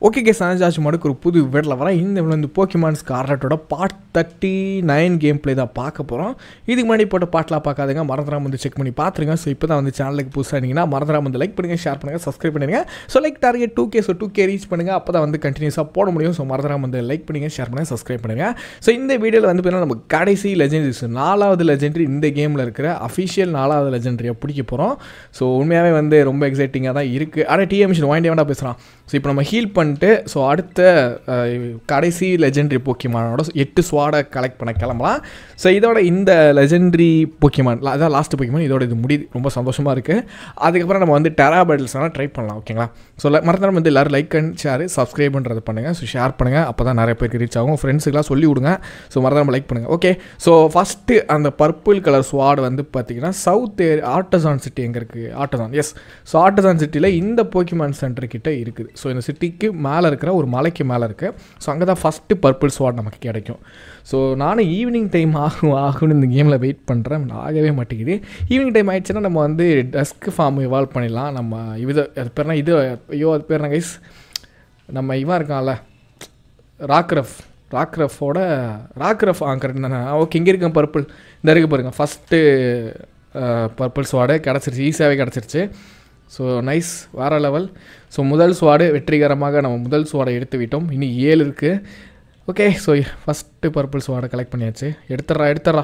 okay K சாஞ்சாச்சு மடுக்கு ஒரு புது வீட்டில் வரேன் இந்த வந்து போக்கிமான் ஸ்கார்லட்டோட part thirty nine game play தான் பார்க்க போகிறோம் இதுக்கு முன்னாடி போட்ட பாட்டெலாம் பார்க்காதுங்க மறந்துடாம வந்து செக் பண்ணி பார்த்துருங்க ஸோ இப்போ தான் வந்து சேனலுக்கு புதுசாக இருந்தீங்கன்னா மறந்துடாம வந்து லைக் பண்ணுங்கள் ஷேர் பண்ணுங்கள் சப்ஸ்கிரைப் பண்ணுங்கள் so like target two K so two K reach பண்ணுங்கள் அப்போ தான் வந்து கண்டினியூஸாக போட முடியும் ஸோ மறந்துடாம வந்து லைக் பண்ணுங்கள் ஷேர் பண்ணுங்கள் சப்ஸ்கிரைப் பண்ணுங்கள் ஸோ இந்த வீடியோவில் வந்து பார்த்தீங்கன்னா நம்ம கடைசி லெஜெண்டரிஸ் நாலாவது லெஜெண்டரி இந்த கேமில் இருக்கிற அஃபிஷியல் நாலாவது லெஜெண்டரியை பிடிக்க போகிறோம் ஸோ உண்மையாகவே வந்து ரொம்ப எக்ஸைட்டிங்காக தான் இருக்குது ஆனால் டிஎம்ஷன் வாங்கிட்டே வேண்டாம் பேசுகிறான் ஸோ இப்போ நம்ம ஹீல் பண்ணிட்டு ஸோ அடுத்த அஹ், கடைசி லெஜெண்டரி போக்கிமானோட எட்டு ஸ்வாடை கலெக்ட் பண்ண கிளம்பலாம் ஸோ இதோட இந்த லெஜெண்டரி போக்கிமான் அதான் லாஸ்ட் போக்கிமான் இதோட இது முடியுது ரொம்ப சந்தோஷமாக இருக்குது அதுக்கப்புறம் நம்ம வந்து டெரா பேட்டில்ஸ் வேணால் ட்ரை பண்ணலாம் ஓகேங்களா ஸோ மறந்துடாம வந்து எல்லோரும் லைக் அண்ட் ஷேர் சப்ஸ்கிரைப் பண்ணுறது பண்ணுங்கள் ஸோ ஷேர் பண்ணுங்கள் அப்போ தான் நிறைய பேருக்கு ரீச் ஆகும் ஃப்ரெண்ட்ஸுக்கெலாம் சொல்லி விடுங்க ஸோ மறந்துடாம லைக் பண்ணுங்கள் ஓகே ஸோ ஃபஸ்ட்டு அந்த பர்பிள் கலர் ஸ்வாட் வந்து பார்த்தீங்கன்னா சவுத் ஆர்டசான் சிட்டி எங்கே இருக்குது ஆர்டசான் எஸ் ஸோ ஆர்டசான் சிட்டியில் இந்த போக்கிமான் சென்டர் கிட்ட இருக்குது ஸோ இந்த சிட்டிக்கு மேலே இருக்கிற ஒரு மலைக்கு மேலே இருக்குது ஸோ அங்கே தான் ஃபஸ்ட்டு பர்பிள் ஸ்வாட் நமக்கு கிடைக்கும் ஸோ நானும் ஈவினிங் டைம் ஆகும் ஆகும்னு இந்த கேமில் வெயிட் பண்ணுறேன் ஆகவே மாட்டேங்குது ஈவினிங் டைம் ஆயிடுச்சுன்னா நம்ம வந்து டஸ்க் ஃபார்ம் இவால்வ் பண்ணிடலாம் நம்ம இது அது பேர்னா இது ஐயோ அது பேர் கைஸ் நம்ம இவன் இருக்கான்ல ராக்ரஃப் ராக்ரஃபோட ராக்ரஃப் ஆ கரெக்ட் தானே ஓகே இங்கே இருக்கேன் பர்பிள் இந்த இருக்கு பாருங்கள் ஃபஸ்ட்டு பர்பிள் ஸ்வாடு கிடச்சிருச்சு ஈஸியாகவே கிடச்சிருச்சு ஸோ நைஸ் வேற லெவல் ஸோ முதல் ஸ்வாடு வெற்றிகரமாக நம்ம முதல் ஸ்வாடை எடுத்து விட்டோம் இனி ஏழு இருக்குது ஓகே ஸோ ஃபஸ்ட்டு பர்பிள் ஸ்வாடை கலெக்ட் பண்ணியாச்சு எடுத்துட்றா எடுத்துட்றா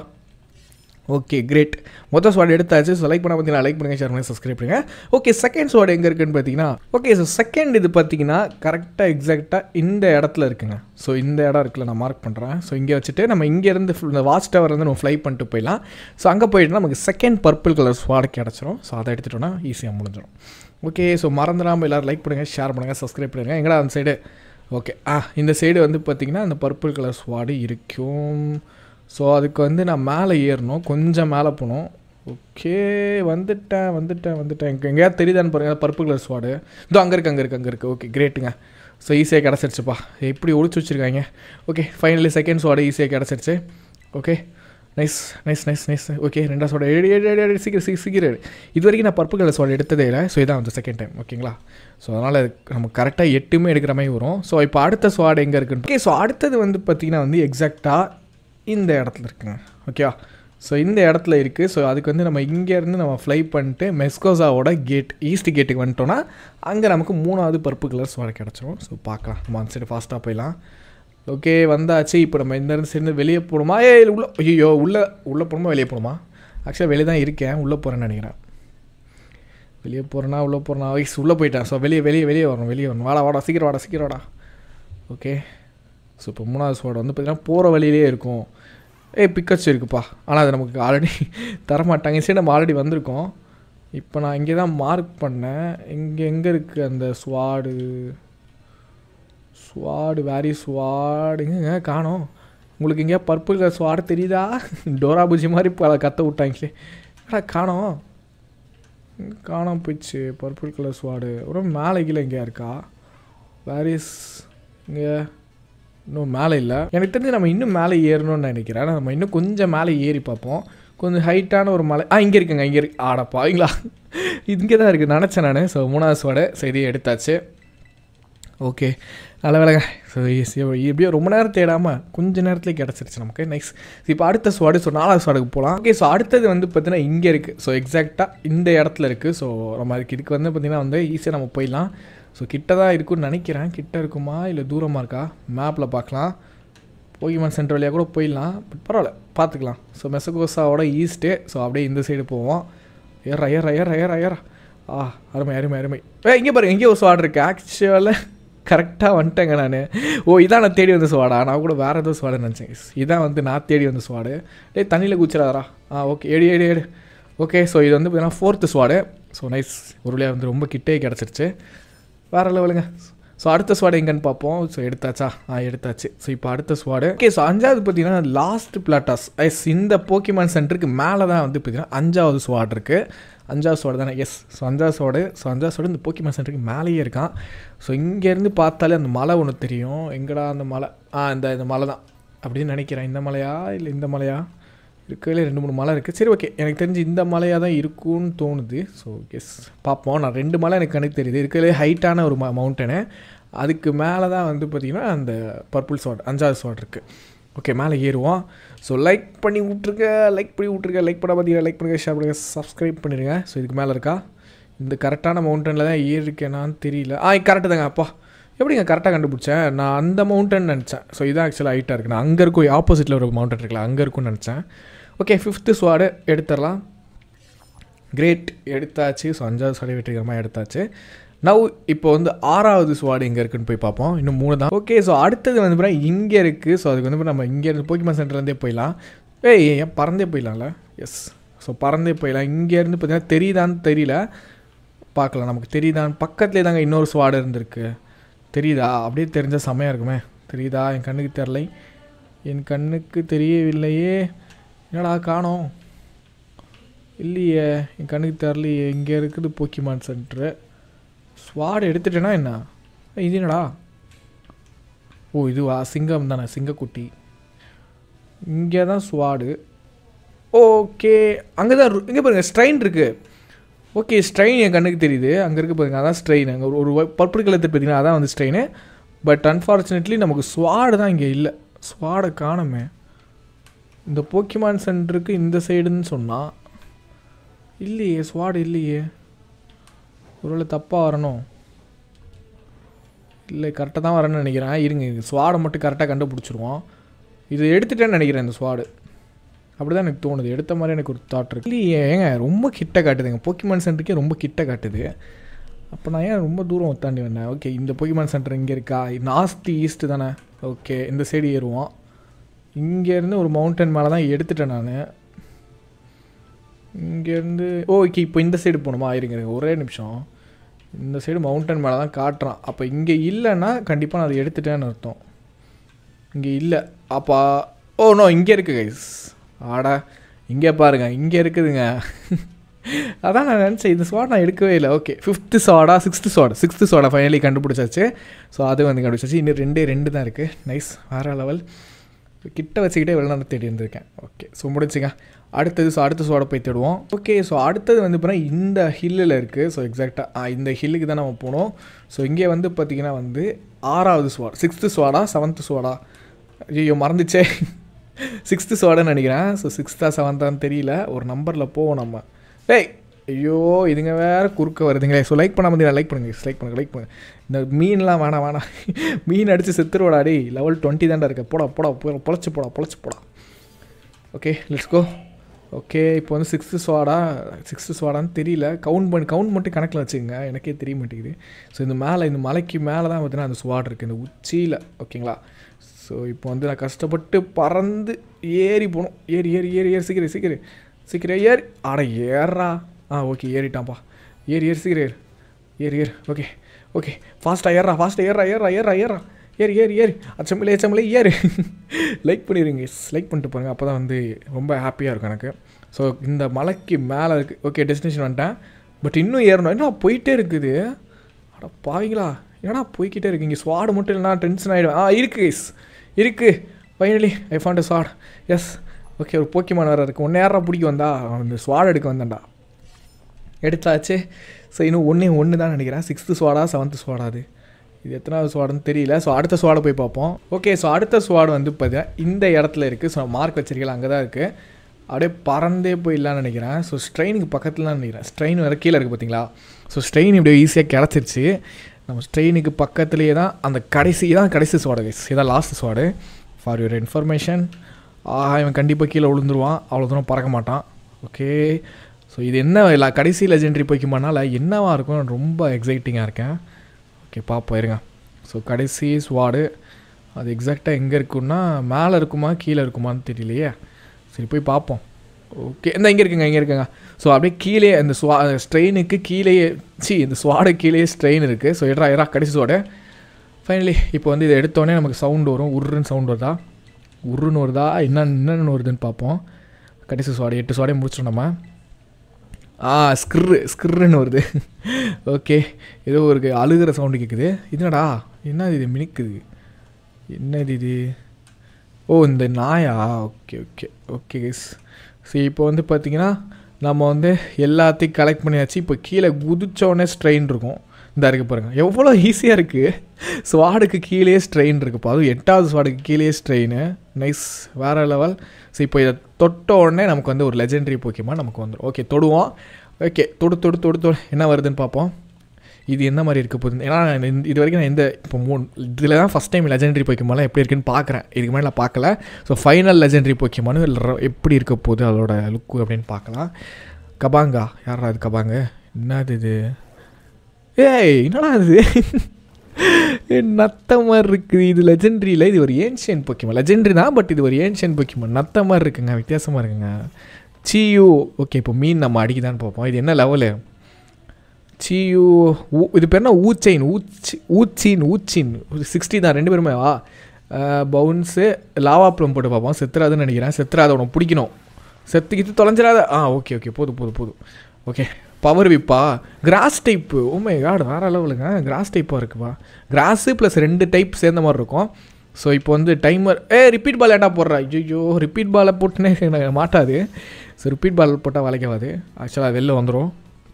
ஓகே கிரேட் மொத்தம் ஸ்வாட் எடுத்தாச்சு ஸோ லைக் பண்ண பார்த்தீங்கன்னா லைக் பண்ணுங்கள் ஷேர் பண்ணுங்கள் சப்ஸ்கிரைப் பண்ணுங்கள் ஓகே செகண்ட் ஸ்வாட் எங்கே இருக்குன்னு பார்த்தீங்கன்னா ஓகே ஸோ செகண்ட் இது பார்த்தீங்கன்னா கரெக்டாக எக்ஸாக்டாக இந்த இடத்துல இருக்குங்க ஸோ இந்த இடம் இருக்குல்ல நான் மார்க் பண்ணுறேன் ஸோ இங்கே வச்சுட்டு நம்ம இங்கேருந்து இந்த வாட்ச் டவர் வந்து நம்ம ஃப்ளை பண்ணிட்டு போயிடலாம் ஸோ அங்கே போயிட்டு நமக்கு செகண்ட் பர்பிள் கலர் ஸ்வாட் கிடச்சிரும் ஸோ அதை எடுத்துட்டோன்னா ஈஸியாக முடிஞ்சிடும் ஓகே ஸோ மறந்துடாமல் எல்லோரும் லைக் பண்ணுங்கள் ஷேர் பண்ணுங்கள் சப்ஸ்கிரைப் பண்ணுங்கள் எங்கடா அந்த சைடு ஓகே ஆ இந்த சைடு வந்து பார்த்திங்கன்னா அந்த பர்பிள் கலர் ஸ்வாடு இருக்கும் ஸோ அதுக்கு வந்து நான் மேலே ஏறணும் கொஞ்சம் மேலே போகணும் ஓகே வந்துட்டேன் வந்துட்டேன் வந்துட்டேன் எங்கே எங்கேயாவது தெரியுதான்னு பாருங்கள் பர்பிள் கலர் ஸ்வாடு இதோ அங்கே இருக்குது அங்கே இருக்குது அங்கே இருக்குது ஓகே கிரேட்டுங்க ஸோ ஈஸியாக கிடச்சிருச்சுப்பா எப்படி ஒழிச்சு வச்சுருக்காங்க ஓகே ஃபைனலி செகண்ட் ஸ்வாடு ஈஸியாக கிடச்சிருச்சு okay nice nice nice nice okay ரெண்டா சோட ஏடி ஏடி ஏடி ஏடி சீக்கிரம் சீக்கிரம் சீக்கிரம் இது வரைக்கும் நான் பர்பிள் கலர் சோட எடுத்ததே இல்லை ஸோ இதான் வந்து செகண்ட் டைம் ஓகேங்களா ஸோ அதனால் நம்ம கரெக்டாக எட்டுமே எடுக்கிற மாதிரி வரும் ஸோ இப்போ அடுத்த ஸ்வாட் எங்கே இருக்குன்னு ஓகே ஸோ அடுத்தது வந்து பார்த்திங்கன்னா வந்து எக்ஸாக்டாக இந்த இடத்துல இருக்குங்க ஓகேவா ஸோ இந்த இடத்துல இருக்குது ஸோ அதுக்கு வந்து நம்ம இங்கேருந்து நம்ம ஃப்ளை பண்ணிட்டு மெஸ்கோசாவோட கேட் ஈஸ்ட் கேட்டுக்கு வந்துட்டோன்னா அங்கே நமக்கு மூணாவது பருப்பு கலர் ஸ்வாட் கிடச்சிரும் ஸோ பார்க்கலாம் நம்ம அந்த சைடு ஃபாஸ்ட்டாக போயிடலாம் ஓகே வந்தாச்சு இப்போ நம்ம இந்த இருந்து சேர்ந்து வெளியே போகணுமா ஏ உள்ள ஐயோ உள்ளே உள்ளே போகணுமா வெளியே போகணுமா ஆக்சுவலாக வெளியே தான் இருக்கேன் உள்ளே போகிறேன்னு நினைக்கிறேன் வெளியே போகிறேன்னா உள்ளே போகிறேன்னா வயசு உள்ளே போயிட்டேன் ஸோ வெளியே வெளியே வெளியே வரணும் வெளியே வரணும் வாடா வாடா சீக்கிரம் வாடா சீக்கிரம் வாடா ஓகே ஸோ இப்போ மூணாவது ஸ்வாட் வந்து பார்த்திங்கன்னா போகிற வழியிலே இருக்கும் ஏய் பிக்கச்சு இருக்குப்பா ஆனால் அது நமக்கு ஆல்ரெடி தரமாட்டாங்க சரி நம்ம ஆல்ரெடி வந்திருக்கோம் இப்போ நான் இங்கே தான் மார்க் பண்ணேன் இங்கே எங்கே இருக்குது அந்த ஸ்வாடு ஸ்வாடு வேரி ஸ்வாடு எங்கங்க காணோம் உங்களுக்கு எங்கேயா பர்பிள் கலர் ஸ்வாடு தெரியுதா டோரா பூஜி மாதிரி பல கத்த விட்டாங்களே என்னடா காணோம் எங்க காணாம போயிடுச்சு பர்பிள் கலர் ஸ்வாடு ஒரு மேலே கீழே எங்கேயா இருக்கா வேரிஸ் இங்கே இன்னும் மேலே இல்லை எனக்கு தெரிஞ்சு நம்ம இன்னும் மேலே ஏறணும்னு நினைக்கிறேன் நம்ம இன்னும் கொஞ்சம் மேலே ஏறி பார்ப்போம் கொஞ்சம் ஹைட்டான ஒரு மலை ஆ இங்கே இருக்குங்க இங்கே இருக்கு ஆடப்பா அவங்களா இங்கே தான் இருக்குது நினச்சேன் நான் ஸோ மூணாவது ஸ்வாடு செய்தியை எடுத்தாச்சு ஓகே நல்ல வேலைங்க ஸோ எப்படியோ ரொம்ப நேரம் தேடாமல் கொஞ்ச நேரத்துலேயே கிடச்சிருச்சு நமக்கு நைஸ் இப்போ அடுத்த ஸ்வாடு ஸோ நாலாவது ஸ்வாடுக்கு போகலாம் ஓகே ஸோ அடுத்தது வந்து பார்த்தீங்கன்னா இங்கே இருக்குது ஸோ எக்ஸாக்டாக இந்த இடத்துல இருக்குது ஸோ நம்ம அதுக்கு இதுக்கு வந்து பார்த்திங்கன்னா வந்து ஈஸியாக நம்ம போயிடலாம் ஸோ கிட்ட தான் இருக்குன்னு நினைக்கிறேன் கிட்ட இருக்குமா இல்லை தூரமாக இருக்கா மேப்பில் பார்க்கலாம் போகிமான் சென்டர் வழியாக கூட போயிடலாம் பட் பரவாயில்ல பார்த்துக்கலாம் ஸோ மெசகோசாவோட ஈஸ்ட்டு ஸோ அப்படியே இந்த சைடு போவோம் ஏறா ஏறா ஏறா ஏறா ஏறா ஆ அருமை அருமை அருமை ஏ இங்கே பாருங்க எங்கேயோ ஒரு ஸ்வாட் இருக்குது ஆக்சுவலாக கரெக்டாக வந்துட்டேங்க நான் ஓ இதான் நான் தேடி வந்த ஸ்வாடா நான் கூட வேறு ஏதோ ஸ்வாடு நினச்சேன் இதான் வந்து நான் தேடி வந்த ஸ்வாடு டேய் தண்ணியில் குச்சிடாதரா ஆ ஓகே ஏடு ஏடு ஏடு ஓகே ஸோ இது வந்து பார்த்தீங்கன்னா ஃபோர்த்து ஸ்வாடு ஸோ நைஸ் ஒரு வழியாக வந்து ரொம்ப கிட்டே கிடச்சிருச்சு வேறு லெவலுங்க ஸோ அடுத்த ஸ்வாடு எங்கன்னு பார்ப்போம் ஸோ எடுத்தாச்சா ஆ எடுத்தாச்சு ஸோ இப்போ அடுத்த ஸ்வாடு ஓகே ஸோ அஞ்சாவது பார்த்தீங்கன்னா லாஸ்ட் பிளாட்டாஸ் எஸ் இந்த போக்கிமான் சென்டருக்கு மேலே தான் வந்து பார்த்தீங்கன்னா அஞ்சாவது ஸ்வாட் இருக்குது அஞ்சாவது ஸ்வாடு தானே எஸ் ஸோ அஞ்சாவது ஸ்வாடு ஸோ அஞ்சாவது ஸ்வாடு இந்த போக்கிமான் சென்டருக்கு மேலேயே இருக்கான் ஸோ இங்கேருந்து பார்த்தாலே அந்த மலை ஒன்று தெரியும் எங்கடா அந்த மலை ஆ இந்த இந்த மலை தான் அப்படின்னு நினைக்கிறேன் இந்த மலையா இல்லை இந்த மலையா இருக்கிறதுல ரெண்டு மூணு மலை இருக்குது சரி ஓகே எனக்கு தெரிஞ்சு இந்த மலையாக தான் இருக்கும்னு தோணுது ஸோ எஸ் பார்ப்போம் நான் ரெண்டு மலை எனக்கு கணக்கு தெரியுது இருக்கிறதுலே ஹைட்டான ஒரு ம மவுண்டனு அதுக்கு மேலே தான் வந்து பார்த்திங்கன்னா அந்த பர்பிள் ஸ்வாட் அஞ்சாவது ஸ்வாட் இருக்குது ஓகே மேலே ஏறுவோம் ஸோ லைக் பண்ணி விட்ருக்க லைக் பண்ணி விட்ருக்க லைக் பண்ண பார்த்தீங்கன்னா லைக் பண்ணுங்கள் ஷேர் பண்ணுங்கள் சப்ஸ்கிரைப் பண்ணிடுங்க ஸோ இதுக்கு மேலே இருக்கா இந்த கரெக்டான மவுண்டனில் தான் ஏறிருக்கேனான்னு தெரியல ஆ கரெக்டு தாங்க அப்பா எப்படிங்க கரெக்டாக கண்டுபிடிச்சேன் நான் அந்த மவுண்டன் நினச்சேன் ஸோ இதான் ஆக்சுவலாக ஹைட்டாக இருக்குது நான் அங்கே இருக்கும் ஆப்போசிட்டில் ஒரு மவுண்டன் இருக்குல்ல அங்கே இருக்கும்னு நினச்சேன் ஓகே ஃபிஃப்த்து ஸ்வாடு எடுத்துடலாம் கிரேட் எடுத்தாச்சு ஸோ அஞ்சாவது ஸ்வாடு வெற்றிகரமாக எடுத்தாச்சு நவ் இப்போ வந்து ஆறாவது ஸ்வாடு எங்கே இருக்குன்னு போய் பார்ப்போம் இன்னும் மூணு தான் ஓகே ஸோ அடுத்தது வந்து பார்த்தீங்கன்னா இங்கே இருக்குது ஸோ அதுக்கு வந்து நம்ம இங்கேருந்து போக்கிமான் சென்டர்லேருந்தே போயிடலாம் ஏய் ஏன் பறந்தே போயிடலாம்ல எஸ் ஸோ பறந்தே போயிடலாம் இங்கேருந்து பார்த்தீங்கன்னா தெரியுதான்னு தெரியல பார்க்கலாம் நமக்கு தெரியுதான்னு பக்கத்துலேயே தாங்க இன்னொரு ஸ்வாடு இருந்திருக்கு தெரியுதா அப்படியே தெரிஞ்சால் செமையாக இருக்குமே தெரியுதா என் கண்ணுக்கு தெரிலை என் கண்ணுக்கு தெரியவில்லையே என்னடா காணோம் இல்லையே என் கண்ணுக்கு தெரிலையே இங்கே இருக்குது போக்கிமான் சென்ட்ரு ஸ்வாடு எடுத்துட்டேன்னா என்ன ஏய், இது என்னடா ஓ இதுவா சிங்கம் தானே சிங்கக்குட்டி இங்கே தான் ஸ்வாடு ஓகே அங்கே தான் இங்கே பாருங்கள் ஸ்ட்ரைன் இருக்குது ஓகே ஸ்ட்ரெயின் என் கண்ணுக்கு தெரியுது அங்கே இருக்க பாருங்க அதான் ஸ்ட்ரெயின் அங்கே ஒரு ஒரு பர்பிள் கலர் பார்த்தீங்கன்னா அதான் வந்து ஸ்ட்ரெயின் பட் அன்ஃபார்ச்சுனேட்லி நமக்கு ஸ்வாடு தான் இங்கே இல்லை ஸ்வாடை காணுமே இந்த போக்கிமான் சென்டருக்கு இந்த சைடுன்னு சொன்னால் இல்லையே ஸ்வாடு இல்லையே ஒருவேளை தப்பாக வரணும் இல்லை கரெக்டாக தான் வரேன்னு நினைக்கிறேன் இருங்க ஸ்வாடை மட்டும் கரெக்டாக கண்டுபிடிச்சிருவோம் இது எடுத்துட்டேன்னு நினைக்கிறேன் இந்த ஸ்வாடு அப்படி தான் எனக்கு தோணுது எடுத்த மாதிரி எனக்கு ஒரு தாட் இருக்கு இல்லையே ஏங்க ரொம்ப கிட்ட காட்டுதுங்க போக்கிமான் சென்டருக்கே ரொம்ப கிட்ட காட்டுது அப்போ நான் ஏன் ரொம்ப தூரம் தாண்டி வந்தேன் ஓகே இந்த போக்கிமான் சென்டர் இங்கே இருக்கா நார்த் ஈஸ்ட் தானே ஓகே இந்த சைடு ஏறுவோம் இங்கேருந்து ஒரு மவுண்டன் மேலே தான் எடுத்துட்டேன் நான் இங்கேருந்து ஓகே இப்போ இந்த சைடு போகணுமா இருங்க இருங்க ஒரே நிமிஷம் இந்த சைடு மவுண்டன் மேலே தான் காட்டுறான் அப்போ இங்கே இல்லைன்னா கண்டிப்பாக நான் அதை எடுத்துட்டேன்னு அர்த்தம் இங்கே இல்லை அப்பா ஓ நோ இங்கே இருக்குது கைஸ் ஆடா இங்கே பாருங்க இங்கே இருக்குதுங்க அதான் நான் நினச்சேன் இந்த ஸ்வாட் நான் எடுக்கவே இல்லை ஓகே ஃபிஃப்த்து ஸ்வாடா சிக்ஸ்த்து ஸ்வாட் சிக்ஸ்த்து ஸ்வாடா ஃபைனலி கண்டுபிடிச்சாச்சு ஸோ அது வந்து கண்டுபிடிச்சாச்சு இன்னும் ரெண்டே ரெண்டு தான் இருக்குது நைஸ் வேறு லெவல் கிட்ட வச்சுக்கிட்டே வெளிநாடு தேடி இருந்திருக்கேன் ஓகே ஸோ முடிச்சுங்க அடுத்தது ஸோ அடுத்த ஸ்வாடை போய் தேடுவோம் ஓகே ஸோ அடுத்தது வந்து பார்த்தீங்கன்னா இந்த ஹில்லில் இருக்குது ஸோ எக்ஸாக்டாக இந்த ஹில்லுக்கு தான் நம்ம போனோம் ஸோ இங்கே வந்து பார்த்திங்கன்னா வந்து ஆறாவது ஸ்வாட் சிக்ஸ்த்து ஸ்வாடா செவன்த்து ஸ்வாடா ஐயோ மறந்துச்சே சிக்ஸ்த்து ஸ்வாடுன்னு நினைக்கிறேன் ஸோ சிக்ஸ்த்தா செவன்த்தான்னு தெரியல ஒரு நம்பரில் போவோம் நம்ம டேய் ஐயோ இதுங்க வேறு குறுக்க வருதுங்களே ஸோ லைக் பண்ண முடியாது லைக் பண்ணுங்க லைக் பண்ணுங்க லைக் பண்ணுங்க இந்த மீன்லாம் வேணாம் வேணாம் மீன் அடித்து செத்துருவாடா டேய் லெவல் டுவெண்ட்டி தான்டா இருக்க போடா போடா போ- பொழைச்சு போடா பொழைச்சு போடா ஓகே லெட்ஸ் கோ ஓகே இப்போ வந்து சிக்ஸ்த்து ஸ்வாடா சிக்ஸ்த்து ஸ்வாடான்னு தெரியல கவுண்ட் பண்ணி கவுண்ட் மட்டும் கணக்கில் வச்சுக்கோங்க எனக்கே தெரிய மாட்டேங்குது ஸோ இந்த மேலே இந்த மலைக்கு மேலே தான் பார்த்தீங்கன்னா அந்த ஸ்வாட் இருக்குது இந்த உச்சியில் ஓகேங்களா ஸோ இப்போ வந்து நான் கஷ்டப்பட்டு பறந்து ஏறி போகணும் ஏறி ஏறி ஏறி ஏறி சீக்கிரம் சீக்கிரம் சீக்கிரம் ஏறி ஆட ஏறா ஆ ஓகே ஏறிட்டான்ப்பா ஏறி ஏறி சீக்கிரம் ஏறு ஏறி ஏறு ஓகே ஓகே ஃபாஸ்ட்டாக ஏறா ஃபாஸ்ட்டாக ஏறா ஏறா ஏறா ஏறா ஏறி ஏறி ஏறி அச்சம்பிளே அச்சம்பிளே ஏறு லைக் பண்ணிடுங்க லைக் பண்ணிட்டு பாருங்க அப்போ தான் வந்து ரொம்ப ஹாப்பியாக இருக்கும் எனக்கு ஸோ இந்த மலைக்கு மேலே இருக்குது ஓகே டெஸ்டினேஷன் வந்துட்டேன் பட் இன்னும் ஏறணும் என்ன போயிட்டே இருக்குது அட பாவீங்களா என்னடா போய்கிட்டே இருக்கு இங்கே ஸ்வாடு மட்டும் இல்லைனா டென்ஷன் ஆகிடும் ஆ இருக்கு கைஸ் இருக்குது ஃபைனலி ஐ ஃபாண்ட் அ ஸ்வாட் எஸ் ஓகே ஒரு போக்கிமான் வேறு இருக்குது ஒன்றே யாரா பிடிக்க வந்தா அவன் இந்த ஸ்வாட் எடுக்க வந்தான்டா எடுத்தாச்சு ஸோ இன்னும் ஒன்றே ஒன்று தான் நினைக்கிறேன் சிக்ஸ்த்து ஸ்வாடா செவன்த்து ஸ்வாடா அது இது எத்தனாவது ஸ்வாடுன்னு தெரியல ஸோ அடுத்த ஸ்வாடை போய் பார்ப்போம் ஓகே ஸோ அடுத்த ஸ்வாடு வந்து பார்த்தீங்கன்னா இந்த இடத்துல இருக்குது ஸோ மார்க் வச்சிருக்கல அங்கே தான் இருக்குது அப்படியே பறந்தே போயிடலான்னு நினைக்கிறேன் ஸோ ஸ்ட்ரெயினுக்கு பக்கத்தில் தான் நினைக்கிறேன் ஸ்ட்ரெயின் வேறு கீழே இருக்குது பார்த்தீங்களா ஸோ ஸ்ட்ரெயின் இப்படியே ஈஸியாக கிடச்சிருச்சு நம்ம ஸ்ட்ரெயினுக்கு பக்கத்துலேயே தான் அந்த கடைசி தான் கடைசி ஸ்வாடு கைஸ் இதான் லாஸ்ட் ஸ்வாடு ஃபார் யுவர் இன்ஃபர்மேஷன் ஆஹா இவன் கண்டிப்பாக கீழே விழுந்துருவான் அவ்வளோ தூரம் பறக்க மாட்டான் ஓகே ஸோ இது என்ன இல்லை கடைசி லெஜெண்டரி போய்க்குமானால என்னவா இருக்கும் ரொம்ப எக்ஸைட்டிங்காக இருக்கேன் ஓகே பார்ப்போம் இருங்க ஸோ கடைசி ஸ்வாடு அது எக்ஸாக்டாக எங்கே இருக்குன்னா மேலே இருக்குமா கீழே இருக்குமான்னு தெரியலையே சரி போய் பார்ப்போம் ஓகே இந்த இங்கே இருக்குங்க இங்கே இருக்குங்க ஸோ அப்படியே கீழே இந்த ஸ்வா ஸ்ட்ரெயினுக்கு கீழேயே சி இந்த ஸ்வாடு கீழேயே ஸ்ட்ரெயின் இருக்குது ஸோ எட்ரா எரா கடைசி ஸ்வாடு ஃபைனலி இப்போ வந்து இதை எடுத்தோடனே நமக்கு சவுண்டு வரும் உருன்னு சவுண்ட் வருதா உருன்னு வருதா என்ன என்னென்னு வருதுன்னு பார்ப்போம் கடைசி ஸ்வாடு எட்டு ஸ்வாடே முடிச்சிட்டோம் நம்ம ஆ ஸ்க்ரு ஸ்க்ருன்னு வருது ஓகே ஏதோ ஒரு அழுகிற சவுண்டு கேட்குது இதுனடா என்ன இது மினிக்குது என்னது இது ஓ இந்த நாயா ஓகே ஓகே ஓகே கைஸ் சரி இப்போ வந்து பார்த்தீங்கன்னா நம்ம வந்து எல்லாத்தையும் கலெக்ட் பண்ணியாச்சு இப்போ கீழே குதிச்சோடனே ஸ்ட்ரெயின் இருக்கும் இந்த இருக்கு பாருங்க எவ்வளோ ஈஸியாக இருக்குது ஸ்வாடுக்கு கீழே ஸ்ட்ரெயின் இருக்குப்பா அதுவும் எட்டாவது ஸ்வாடுக்கு கீழே ஸ்ட்ரெயின் நைஸ் வேறு லெவல் ஸோ இப்போ இதை தொட்ட உடனே நமக்கு வந்து ஒரு லெஜெண்டரி போக்கியமாக நமக்கு வந்துடும் ஓகே தொடுவோம் ஓகே தொடு தொடு தொடு தொடு என்ன வருதுன்னு பார்ப்போம் இது எந்த மாதிரி இருக்க போகுது ஏன்னா நான் இந்த- இது வரைக்கும் நான் எந்த இப்போ மூணு இதில் தான் ஃபஸ்ட் டைம் லெஜெண்டரி போக்கியமாலாம் எப்படி இருக்குன்னு பார்க்குறேன் இதுக்கு மேலே நான் பார்க்கல ஸோ ஃபைனல் லெஜெண்டரி போக்கியமானு எப்படி இருக்க போகுது அதோட லுக்கு அப்படின்னு பார்க்கலாம் கபாங்கா யாரா அது கபாங்க என்னது இது ஏய் என்னடா இது நத்த மாதிரி இருக்குது இது லெஜெண்ட்ரியில் இது ஒரு ஏன்ஷியன் பொக்கிமா லெஜெண்ட்ரி தான் பட் இது ஒரு ஏன்ஷியன் பொக்கிமா நத்த மாதிரி இருக்குங்க வித்தியாசமாக இருக்குங்க சியூ ஓகே இப்போ மீன் நம்ம அடிக்குதான்னு பார்ப்போம் இது என்ன லெவலு சியூ ஊ இது பேர் என்ன ஊச்சைன் ஊச்சி ஊச்சின் ஊச்சின் சிக்ஸ்டி தான் ரெண்டு பேருமே வா பவுன்ஸு லாவா ப்ளம் போட்டு பார்ப்போம் செத்துறாதுன்னு நினைக்கிறேன் செத்துறாத உனக்கு பிடிக்கணும் செத்துக்கிட்டு தொலைஞ்சிடாத ஆ ஓகே ஓகே போதும் போதும் போதும் ஓகே பவர் விப்பா கிராஸ் டைப்பு ஓமே காடு வேறு லெவலுங்க கிராஸ் டைப்பாக இருக்குப்பா கிராஸு ப்ளஸ் ரெண்டு டைப் சேர்ந்த மாதிரி இருக்கும் ஸோ இப்போ வந்து டைமர் ஏ ரிப்பீட் பால் ஏன்டா போடுறா ஐயோ ரிப்பீட் பாலை போட்டுனே எனக்கு மாட்டாது ஸோ ரிப்பீட் பால் போட்டால் வளைக்காது ஆக்சுவலாக வெளில வந்துடும்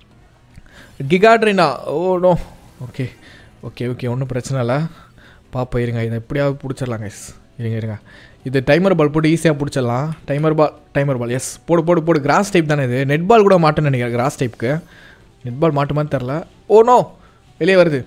கிகாட்ரினா oh no okay okay okay ஒன்றும் பிரச்சனை இல்லை பாப்பா இருங்க இதை எப்படியாவது பிடிச்சிடலாம் கைஸ் இருங்க இருங்க இது டைமர் பால் போட்டு ஈஸியாக பிடிச்சிடலாம் timer ball timer ball yes போடு போடு போடு கிராஸ் டைப் தானே இது நெட் பால் கூட மாட்டேன்னு நினைக்கிறேன் கிராஸ் டைப்புக்கு நெட் பால் மாட்டுமான்னு தெரில ஓ நோ வெளியே வருது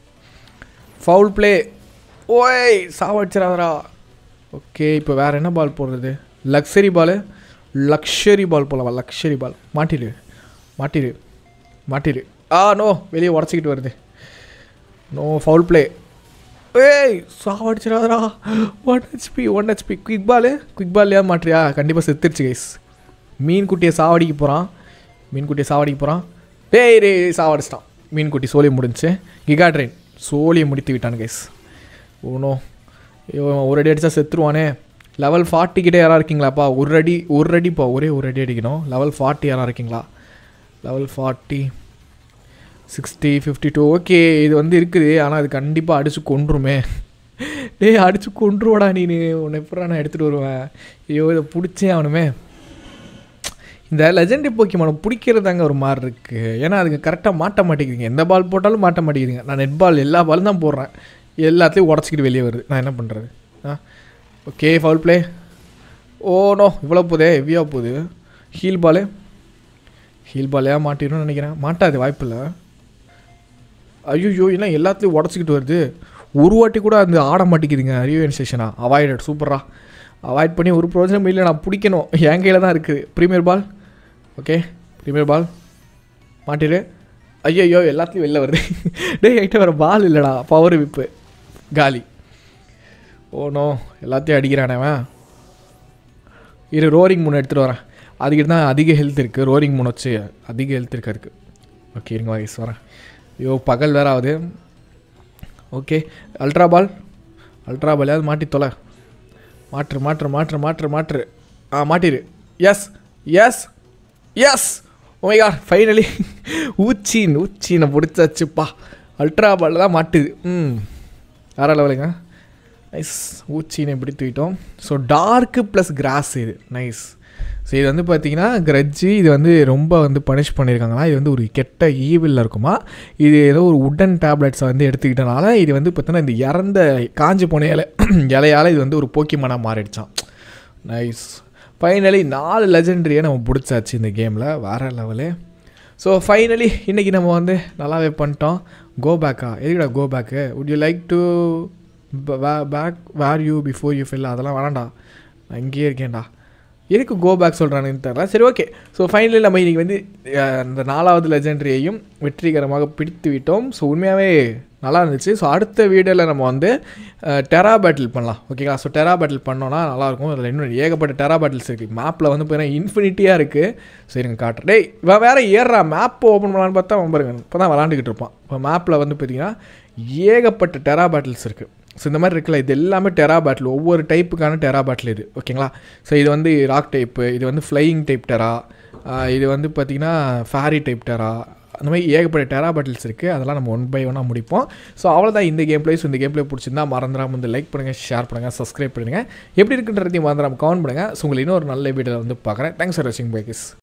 ஃபவுல் ப்ளே ஓய் சாவடிச்சிடாதரா ஓகே இப்போ வேறு என்ன பால் போடுறது லக்ஸரி பால் லக்ஷரி பால் போலவா லக்ஷரி பால் மாட்டிடு மாட்டிடு மாட்டிடு ஆ நோ வெளியே உடச்சிக்கிட்டு வருது நோ ஃபவுல் ப்ளே ஏய் சாவடிச்சிடாதரா one HP one HP quick ball quick ball ஏன் மாட்டியா கண்டிப்பாக செத்துருச்சு கைஸ் மீன் குட்டியை சாவடிக்க போகிறான் மீன் குட்டியை சாவடிக்க போகிறான் டேய் டேய் சாவடிச்சிட்டான் மீன் குட்டி சோழியை முடிஞ்சுச்சு கிகா ட்ரெயின் சோழியை முடித்து விட்டான் கைஸ் ஓனோ இவன் ஒரு அடி அடித்தா செத்துருவானே லெவல் ஃபார்ட்டி கிட்டே யாராக இருக்கீங்களாப்பா ஒரு அடி ஒரு அடிப்பா ஒரே ஒரு அடி அடிக்கணும் லெவல் ஃபார்ட்டி யாராக இருக்கீங்களா level forty sixty fifty two okay இது வந்து இருக்குது ஆனால் அது கண்டிப்பாக அடித்து கொன்றுமே டேய் அடித்து கொன்றுவாடா நீ உன்னை எப்படா நான் எடுத்துகிட்டு வருவேன் ஐயோ இதை பிடிச்சே அவனுமே இந்த லெஜெண்டரி போக்கிமானை பிடிக்கிறதாங்க ஒரு மாதிரி இருக்குது ஏன்னா அதுக்கு கரெக்டாக மாட்ட மாட்டேங்குதுங்க எந்த பால் போட்டாலும் மாட்ட மாட்டேங்குதுங்க நான் நெட் பால் எல்லா பாலும் தான் போடுறேன் எல்லாத்தையும் உடச்சிக்கிட்டு வெளியே வருது நான் என்ன பண்ணுறது ஆ okay foul play oh no இவ்வளோ போதே ஹெவியாக போகுது ஹீல் பாலு ஹீல் பால் ஏன் மாட்டிடும்னு நினைக்கிறேன் மாட்டாது வாய்ப்பில்லை ஐயோ என்ன எல்லாத்தையும் உடச்சிக்கிட்டு வருது ஒரு வாட்டி கூட அந்த ஆட மாட்டேங்குதுங்க ரியூஎன் ஸ்டேஷனா அவாய்டட் சூப்பரா அவாய்ட் பண்ணி ஒரு ப்ரோஜனம் இல்லை நான் பிடிக்கணும் என் கையில் தான் இருக்குது premier ball okay premier ball மாட்டிடு ஐயோ எல்லாத்துலையும் வெளில வருது டேய் ஐட்ட வர பால் இல்லைடா பவர் விப்பு காலி ஓனோ எல்லாத்தையும் அடிக்கிறானே அவன் இரு ரோரிங் மூணு எடுத்துகிட்டு வரேன் அதுக்கிட்ட தான் அதிக ஹெல்த் இருக்குது ரோரிங் மூணு வச்சு அதிக ஹெல்த் இருக்கு அதுக்கு ஓகே இருங்க வயசு வரேன் ஐயோ பகல் வேற ஆகுது ஓகே அல்ட்ரா பால் அல்ட்ரா பால் மாட்டி தொலை மாற்று மாற்று மாற்று மாற்று மாற்று ஆ மாட்டிரு yes yes yes oh my god finally ஊச்சின் ஊச்சினை பிடிச்சாச்சுப்பா அல்ட்ரா பால் தான் மாட்டுது ம் வேற லெவலுங்க நைஸ் ஊச்சினை பிடித்துக்கிட்டோம் ஸோ டார்க்கு ப்ளஸ் கிராஸ் இது நைஸ் ஸோ இது வந்து பார்த்தீங்கன்னா கிரட்ஜி இது வந்து ரொம்ப வந்து பனிஷ் பண்ணியிருக்காங்களா இது வந்து ஒரு கெட்ட ஈவிலில் இருக்குமா இது ஏதோ ஒரு உடன் டேப்லெட்ஸை வந்து எடுத்துக்கிட்டனால இது வந்து பார்த்தீங்கன்னா இந்த இறந்த காஞ்சி போன இலை இலையால் இது வந்து ஒரு போக்கிமனாக மாறிடுச்சான் நைஸ் ஃபைனலி நாலு லெஜெண்டரியை நம்ம பிடிச்சாச்சு இந்த கேமில் வேறு லெவலு ஸோ ஃபைனலி இன்றைக்கி நம்ம வந்து நல்லாவே பண்ணிட்டோம் கோ பேக்கா எதுக்குடா go back would you like to back where you before you fill அதெல்லாம் வேணாம்டா நான் இங்கேயே இருக்கேன்டா எதுக்கு கோ பேக் சொல்கிறானுன்னு தெரில சரி ஓகே ஸோ ஃபைனலி நம்ம இன்றைக்கி வந்து அஹ், இந்த நாலாவது லெஜெண்டரியையும் வெற்றிகரமாக பிடித்து விட்டோம் ஸோ உண்மையாகவே நல்லா இருந்துச்சு ஸோ அடுத்த வீடியோவில் நம்ம வந்து டெரா பேட்டில் பண்ணலாம் ஓகேங்களா ஸோ டெரா பேட்டில் பண்ணோன்னா நல்லாயிருக்கும் அதில் இன்னும் ஏகப்பட்ட டெரா பேட்டில்ஸ் இருக்குது மேப்பில் வந்து பார்த்தீங்கன்னா இன்ஃபினிட்டியாக இருக்குது சரிங்க காட்டுறேன் டேய் இவன் வேறு ஏறுறா மேப் ஓப்பன் பண்ணலான்னு பார்த்தா அவன் பாருங்க இப்போ தான் விளாண்டுக்கிட்டு இருப்பான் இப்போ மேப்பில் வந்து பார்த்தீங்கன்னா ஏகப்பட்ட டெரா பேட்டில்ஸ் இருக்குது ஸோ இந்த மாதிரி இருக்குல்ல இது எல்லாமே டெரா பேட்டில் ஒவ்வொரு டைப்புக்கான டெரா பேட்டில் இது ஓகேங்களா ஸோ இது வந்து ராக் டைப்பு இது வந்து ஃப்ளையிங் டைப் டெரா இது வந்து பார்த்திங்கன்னா ஃபேரி டைப் டெரா அந்த மாதிரி ஏகப்பட்ட டெரா பேட்டில்ஸ் இருக்குது அதெல்லாம் நம்ம ஒன் பை ஒன்னாக முடிப்போம் ஸோ அவ்வளோதான் இந்த கேம் பிளேஸ் இந்த கேம் பிளே பிடிச்சிருந்தா மறந்துடாம வந்து லைக் பண்ணுங்கள் ஷேர் பண்ணுங்கள் சப்ஸ்கிரைப் பண்ணுங்கள் எப்படி இருக்குன்றதையும் மறந்துடாம கமெண்ட் பண்ணுங்கள் ஸோ உங்களை இன்னொரு நல்ல வீடியோவில் வந்து பார்க்குறேன் தேங்க்ஸ் ஃபார் வாட்சிங் பைக்கிஸ்